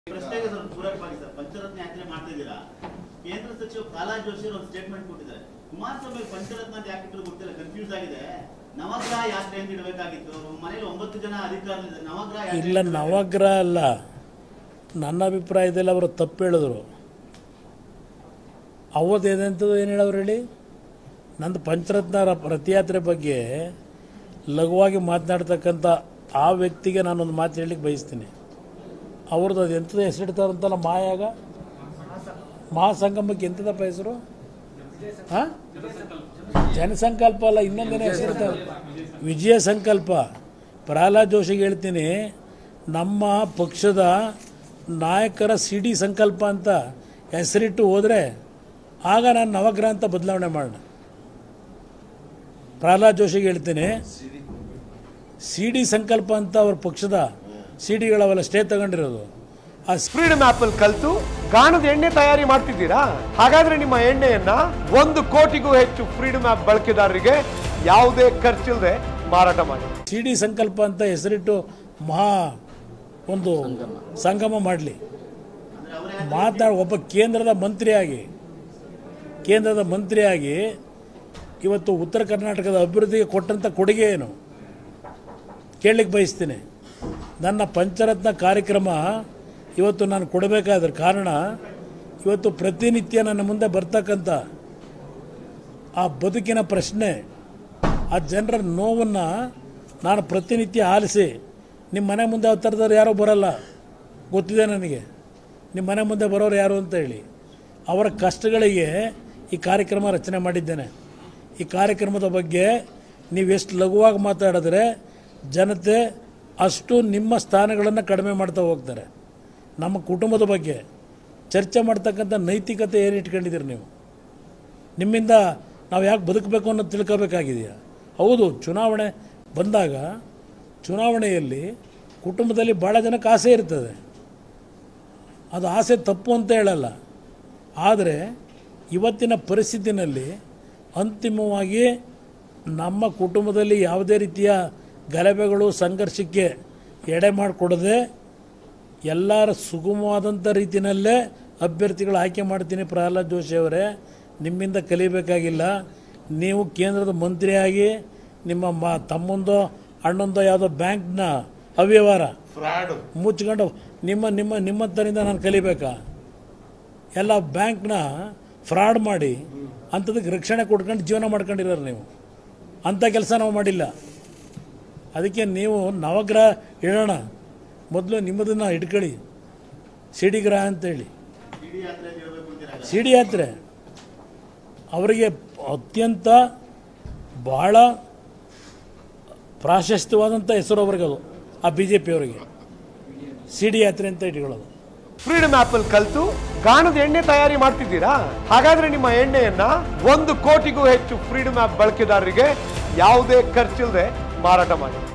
ಪ್ರಶ್ನೆಗೆ ಸ್ವಲ್ಪ ಪೂರಕವಾಗಿ ಸರ್ ಪಂಚರತ್ನ ಯಾತ್ರೆ ಮಾಡ್ತಿದ್ದೀರಾ ಕೇಂದ್ರ ಸಚಿವ ಪ್ರಹ್ಲಾದ್ ಜೋಶಿ ಅವರು ಒಂದು ಸ್ಟೇಟ್ಮೆಂಟ್ ಕೊಟ್ಟಿದ್ದಾರೆ ಕುಮಾರಸ್ವಾಮಿ ಪಂಚರತ್ನ ಅಂತ ಯಾಕೆ ಇಟ್ಟರು ಗೊತ್ತಿಲ್ಲ ಕನ್ಫ್ಯೂಸ್ ಆಗಿದೆ ನವಗ್ರಹ ಯಾತ್ರೆ ಅಂತ ಇಡಬೇಕಾಗಿತ್ತು ಮನೇಲಿ ಒಂಬತ್ತು ಜನ ಅಧಿಕಾರಿಗಳಿದ್ದಾರೆ ನವಗ್ರಹ ಯಾತ್ರೆ ಇಲ್ಲ ಅಂತ ನವಗ್ರಹ ಅಲ್ಲ ನನ್ನ ಅಭಿಪ್ರಾಯದಲ್ಲಿ ಅವರು ತಪ್ಪು ಹೇಳಿದ್ರು ಅವತ್ತೇನಂತದ್ದು ಏನು ಹೇಳೋರು ಹೇಳಿ ನಂದು ಪಂಚರತ್ನ ರ- ರಥಯಾತ್ರೆ ಬಗ್ಗೆ ಲಘುವಾಗಿ ಮಾತನಾಡ್ತಕ್ಕಂಥ ಆ ವ್ಯಕ್ತಿಗೆ ನಾನೊಂದು ಮಾತು ಹೇಳಲಿಕ್ಕೆ ಬಯಸ್ತೀನಿ ಅವ್ರದ್ದು ಅದು ಎಂಥದ್ದು ಹೆಸರಿಡ್ತಾರಂತಲ್ಲ ಮಾಯಾಗ ಮಹಾಸಂಗಮಕ್ಕೆ ಎಂಥದಪ್ಪ ಹೆಸರು ಹಾಂ ಜನಸಂಕಲ್ಪ ಅಲ್ಲ ಇನ್ನೊಂದೇನೋ ಹೆಸರಿರ್ತಾರೆ ವಿಜಯ ಸಂಕಲ್ಪ ಪ್ರಹ್ಲಾದ್ ಜೋಶಿಗೆ ಹೇಳ್ತೀನಿ ನಮ್ಮ ಪಕ್ಷದ ನಾಯಕರ ಸಿ ಡಿ ಸಂಕಲ್ಪ ಅಂತ ಹೆಸರಿಟ್ಟು ಹೋದರೆ ಆಗ ನಾನು ನವಗ್ರಹ ಅಂತ ಬದಲಾವಣೆ ಮಾಡೋಣ ಪ್ರಹ್ಲಾದ್ ಜೋಶಿಗೆ ಹೇಳ್ತೀನಿ ಸಿ ಡಿ ಸಂಕಲ್ಪ ಅಂತ ಅವ್ರ ಪಕ್ಷದ ಸಿ ಡಿಗಳವೆಲ್ಲ ಸ್ಟೇ ತಗೊಂಡಿರೋದು ಆ ಫ್ರೀಡಮ್ ಆಪ್ ಅಲ್ಲಿ ಕಲ್ತು ಗಾಣದ ಎಣ್ಣೆ ತಯಾರಿ ಮಾಡ್ತಿದ್ದೀರಾ ಹಾಗಾದ್ರೆ ನಿಮ್ಮ ಎಣ್ಣೆಯನ್ನ ಒಂದು ಕೋಟಿಗೂ ಹೆಚ್ಚು ಫ್ರೀಡಮ್ ಆಪ್ ಬಳಕೆದಾರರಿಗೆ ಯಾವುದೇ ಖರ್ಚಿಲ್ಲದೆ ಮಾರಾಟ ಮಾಡಿ ಸಿ ಡಿ ಸಂಕಲ್ಪ ಅಂತ ಹೆಸರಿಟ್ಟು ಮಹಾ ಒಂದು ಸಂಗಮ ಮಾಡಲಿ ಅಂದ್ರೆ ಅವರೇ ಮಾತಾಡ ಒಬ್ಬ ಕೇಂದ್ರದ ಮಂತ್ರಿಯಾಗಿ ಕೇಂದ್ರದ ಮಂತ್ರಿಯಾಗಿ ಇವತ್ತು ಉತ್ತರ ಕರ್ನಾಟಕದ ಅಭಿವೃದ್ಧಿಗೆ ಕೊಟ್ಟಂಥ ಕೊಡುಗೆ ಏನು ಕೇಳಲಿಕ್ಕೆ ಬಯಸ್ತೀನಿ ನನ್ನ ಪಂಚರತ್ನ ಕಾರ್ಯಕ್ರಮ ಇವತ್ತು ನಾನು ಕೊಡಬೇಕಾದ್ರ ಕಾರಣ ಇವತ್ತು ಪ್ರತಿನಿತ್ಯ ನನ್ನ ಮುಂದೆ ಬರ್ತಕ್ಕಂಥ ಆ ಬದುಕಿನ ಪ್ರಶ್ನೆ ಆ ಜನರ ನೋವನ್ನು ನಾನು ಪ್ರತಿನಿತ್ಯ ಆಲಿಸಿ ನಿಮ್ಮ ಮನೆ ಮುಂದೆ ಅವತರದವ್ರು ಯಾರೋ ಬರಲ್ಲ ಗೊತ್ತಿದೆ ನನಗೆ ನಿಮ್ಮ ಮನೆ ಮುಂದೆ ಬರೋರು ಯಾರು ಅಂತ ಹೇಳಿ ಅವರ ಕಷ್ಟಗಳಿಗೆ ಈ ಕಾರ್ಯಕ್ರಮ ರಚನೆ ಮಾಡಿದ್ದೇನೆ ಈ ಕಾರ್ಯಕ್ರಮದ ಬಗ್ಗೆ ನೀವು ಎಷ್ಟು ಲಘುವಾಗಿ ಮಾತಾಡಿದ್ರೆ ಜನತೆ ಅಷ್ಟು ನಿಮ್ಮ ಸ್ಥಾನಗಳನ್ನು ಕಡಿಮೆ ಮಾಡ್ತಾ ಹೋಗ್ತಾರೆ ನಮ್ಮ ಕುಟುಂಬದ ಬಗ್ಗೆ ಚರ್ಚೆ ಮಾಡ್ತಕ್ಕಂಥ ನೈತಿಕತೆ ಏನು ಇಟ್ಕೊಂಡಿದ್ದೀರಿ ನೀವು ನಿಮ್ಮಿಂದ ನಾವು ಯಾಕೆ ಬದುಕಬೇಕು ಅನ್ನೋದು ತಿಳ್ಕೋಬೇಕಾಗಿದೆಯಾ ಹೌದು ಚುನಾವಣೆ ಬಂದಾಗ ಚುನಾವಣೆಯಲ್ಲಿ ಕುಟುಂಬದಲ್ಲಿ ಭಾಳ ಜನಕ್ಕೆ ಆಸೆ ಇರ್ತದೆ ಅದು ಆಸೆ ತಪ್ಪು ಅಂತ ಹೇಳಲ್ಲ ಆದರೆ ಇವತ್ತಿನ ಪರಿಸ್ಥಿತಿನಲ್ಲಿ ಅಂತಿಮವಾಗಿ ನಮ್ಮ ಕುಟುಂಬದಲ್ಲಿ ಯಾವುದೇ ರೀತಿಯ ಗಲಭೆಗಳು ಸಂಘರ್ಷಕ್ಕೆ ಎಡೆ ಮಾಡಿಕೊಡದೆ ಎಲ್ಲರ ಸುಗಮವಾದಂಥ ರೀತಿಯಲ್ಲೇ ಅಭ್ಯರ್ಥಿಗಳು ಆಯ್ಕೆ ಮಾಡ್ತೀನಿ ಪ್ರಹ್ಲಾದ್ ಜೋಶಿ ಅವರೇ ನಿಮ್ಮಿಂದ ಕಲಿಬೇಕಾಗಿಲ್ಲ ನೀವು ಕೇಂದ್ರದ ಮಂತ್ರಿಯಾಗಿ ನಿಮ್ಮ ಮ ತಮ್ಮಂದೋ ಅಣ್ಣಂದೋ ಯಾವುದೋ ಬ್ಯಾಂಕ್ನ ಅವ್ಯವಹಾರ ಮುಚ್ಕೊಂಡು ನಿಮ್ಮ ನಿಮ್ಮ ನಿಮ್ಮತ್ತರಿಂದ ನಾನು ಕಲಿಬೇಕಾ ಎಲ್ಲ ಬ್ಯಾಂಕ್ನ ಫ್ರಾಡ್ ಮಾಡಿ ಅಂಥದಕ್ಕೆ ರಕ್ಷಣೆ ಕೊಟ್ಕೊಂಡು ಜೀವನ ಮಾಡ್ಕೊಂಡಿರೋರು ನೀವು ಅಂಥ ಕೆಲಸ ನಾವು ಮಾಡಿಲ್ಲ ಅದಕ್ಕೆ ನೀವು ನವಗ್ರಹ ಇಡೋಣ ಮೊದಲು ನಿಮ್ಮದನ್ನು ಇಟ್ಕೊಳ್ಳಿ ಸಿಡಿ ಗ್ರಹ ಅಂತೇಳಿ ಇಡೀ ಯಾತ್ರೆ ಅಂತ ಹೇಳ್ಬೇಕು ಅಂತೀರಾ ಸಿಡಿ ಯಾತ್ರೆ ಅವರಿಗೆ ಅತ್ಯಂತ ಬಹಳ ಪ್ರಾಶಸ್ತ್ಯವಾದಂಥ ಹೆಸರು ಅವ್ರಿಗೆ ಅದು ಆ ಬಿ ಜೆ ಪಿಯವರಿಗೆ ಸಿಡಿ ಯಾತ್ರೆ ಅಂತ ಇಟ್ಕೊಳ್ಳೋದು ಫ್ರೀಡಮ್ ಆಪ್ ಅಲ್ಲಿ ಕಲ್ತು ಗಾಣದ ಎಣ್ಣೆ ತಯಾರಿ ಮಾಡ್ತಿದ್ದೀರಾ ಹಾಗಾದ್ರೆ ನಿಮ್ಮ ಎಣ್ಣೆಯನ್ನ ಒಂದು ಕೋಟಿಗೂ ಹೆಚ್ಚು ಫ್ರೀಡಮ್ ಆಪ್ ಬಳಕೆದಾರರಿಗೆ ಯಾವುದೇ ಖರ್ಚಿಲ್ಲದೆ ಮಾರಾಟ ಮಾಡಿ